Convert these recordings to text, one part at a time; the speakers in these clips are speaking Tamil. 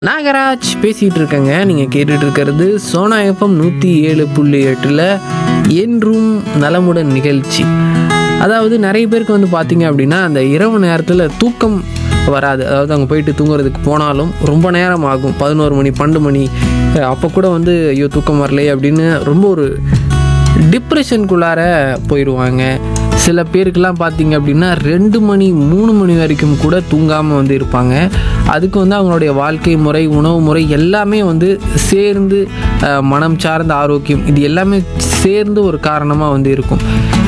நாகராஜ் பேசிகிட்டு இருக்கேங்க நீங்கள் கேட்டுட்டு இருக்கிறது சோனா எஃப்எம் நூற்றி ஏழு புள்ளி எட்டில் என்றும் நலமுடன் நிகழ்ச்சி அதாவது நிறைய பேருக்கு வந்து பார்த்தீங்க அப்படின்னா அந்த இரவு நேரத்தில் தூக்கம் வராது அதாவது அவங்க போயிட்டு தூங்குறதுக்கு போனாலும் ரொம்ப நேரம் ஆகும் பதினோரு மணி பன்னெண்டு மணி அப்போ கூட வந்து ஐயோ தூக்கம் வரலையே அப்படின்னு ரொம்ப ஒரு டிப்ரெஷனுக்குள்ளார போயிடுவாங்க சில பேருக்கெல்லாம் பார்த்தீங்க அப்படின்னா ரெண்டு மணி மூணு மணி வரைக்கும் கூட தூங்காமல் வந்து இருப்பாங்க அதுக்கு வந்து அவங்களுடைய வாழ்க்கை முறை உணவு முறை எல்லாமே வந்து சேர்ந்து அஹ், மனம் சார்ந்த ஆரோக்கியம் இது எல்லாமே சேர்ந்து ஒரு காரணமாக வந்து இருக்கும்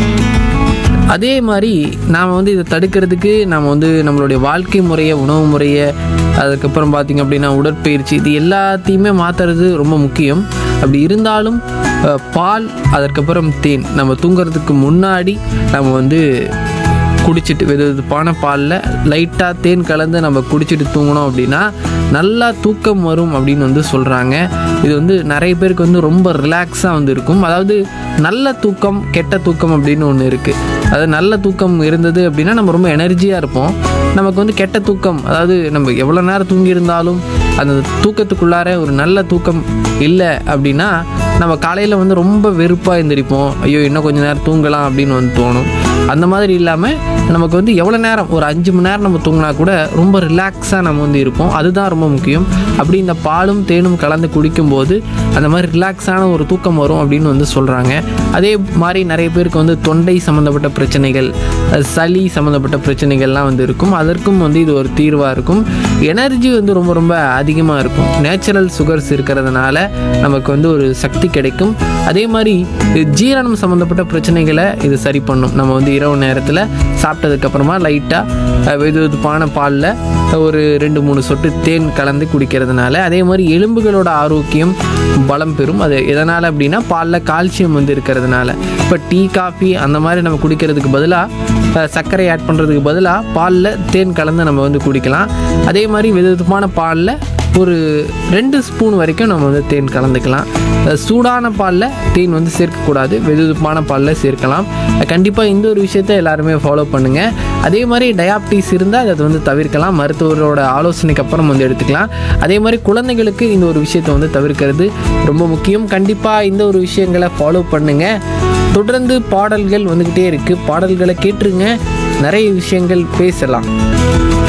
அதே மாதிரி நாம் வந்து இதை தடுக்கிறதுக்கு நாம் வந்து நம்மளுடைய வாழ்க்கை முறையை உணவு முறையை அதுக்கப்புறம் பார்த்திங்க அப்படின்னா உடற்பயிற்சி இது எல்லாத்தையுமே மாற்றுறது ரொம்ப முக்கியம் அப்படி இருந்தாலும் அஹ், பால் அதற்கப்புறம் தேன் நம்ம தூங்குறதுக்கு முன்னாடி நம்ம வந்து குடிச்சிட்டு வெது வெதுப்பான பாலில் லைட்டாக தேன் கலந்து நம்ம குடிச்சிட்டு தூங்கினோம் அப்படின்னா நல்லா தூக்கம் வரும் அப்படின்னு வந்து சொல்கிறாங்க இது வந்து நிறைய பேருக்கு வந்து ரொம்ப ரிலாக்ஸாக வந்து இருக்கும் அதாவது நல்ல தூக்கம் கெட்ட தூக்கம் அப்படின்னு ஒன்று இருக்குது அதாவது நல்ல தூக்கம் இருந்தது அப்படின்னா நம்ம ரொம்ப எனர்ஜியாக இருப்போம் நமக்கு வந்து கெட்ட தூக்கம் அதாவது நம்ம எவ்வளோ நேரம் தூங்கியிருந்தாலும் அந்த தூக்கத்துக்குள்ளார ஒரு நல்ல தூக்கம் இல்லை அப்படின்னா நம்ம காலையில் வந்து ரொம்ப வெறுப்பாக எழுந்திரிப்போம் ஐயோ இன்னும் கொஞ்ச நேரம் தூங்கலாம் அப்படின்னு வந்து தோணும் அந்த மாதிரி இல்லாமல் நமக்கு வந்து எவ்வளோ நேரம் ஒரு அஞ்சு மணி நேரம் நம்ம தூங்கினா கூட ரொம்ப ரிலாக்ஸாக நம்ம வந்து இருப்போம் அதுதான் ரொம்ப முக்கியம் அப்படி இந்த பாலும் தேனும் கலந்து குடிக்கும்போது அந்த மாதிரி ரிலாக்ஸான ஒரு தூக்கம் வரும் அப்படின்னு வந்து சொல்கிறாங்க அதே மாதிரி நிறைய பேருக்கு வந்து தொண்டை சம்மந்தப்பட்ட பிரச்சனைகள் அஹ் சளி சம்மந்தப்பட்ட பிரச்சனைகள்லாம் வந்து இருக்கும் அதற்கும் வந்து இது ஒரு தீர்வாக இருக்கும் எனர்ஜி வந்து ரொம்ப ரொம்ப அதிகமாக இருக்கும் நேச்சுரல் சுகர்ஸ் இருக்கிறதுனால நமக்கு வந்து ஒரு சக்தி கிடைக்கும் அதே மாதிரி இது ஜீரணம் சம்மந்தப்பட்ட பிரச்சனைகளை இது சரி பண்ணும் நம்ம வந்து இரவு நேரத்தில் சாப்பிட்டதுக்கப்புறமா லைட்டாக வெது வெதுப்பான பாலில் ஒரு ரெண்டு மூணு சொட்டு தேன் கலந்து குடிக்கிறதுனால அதே மாதிரி எலும்புகளோட ஆரோக்கியம் பலம் பெறும் அது எதனால் அப்படின்னா பாலில் கால்சியம் வந்து இருக்கிறதுனால இப்போ டீ காஃபி அந்த மாதிரி நம்ம குடிக்கிறதுக்கு பதிலாக சர்க்கரை ஆட் பண்ணுறதுக்கு பதிலாக பாலில் தேன் கலந்து நம்ம வந்து குடிக்கலாம் அதே மாதிரி வெது வெதுப்பான பாலில் ஒரு ரெண்டு ஸ்பூன் வரைக்கும் நம்ம வந்து தேன் கலந்துக்கலாம் அஹ் சூடான பாலில் தேன் வந்து சேர்க்கக்கூடாது வெதுவெதுப்பான பாலில் சேர்க்கலாம் கண்டிப்பாக இந்த ஒரு விஷயத்தை எல்லாருமே ஃபாலோ பண்ணுங்கள் அதே மாதிரி டயாபிட்டிஸ் இருந்தால் அதை வந்து தவிர்க்கலாம் மருத்துவரோட ஆலோசனைக்கு அப்புறம் வந்து எடுத்துக்கலாம் அதே மாதிரி குழந்தைகளுக்கு இந்த ஒரு விஷயத்தை வந்து தவிர்க்கிறது ரொம்ப முக்கியம் கண்டிப்பாக இந்த ஒரு விஷயங்களை ஃபாலோ பண்ணுங்கள் தொடர்ந்து பாடல்கள் வந்துக்கிட்டே இருக்குது பாடல்களை கேட்டுருங்க நிறைய விஷயங்கள் பேசலாம்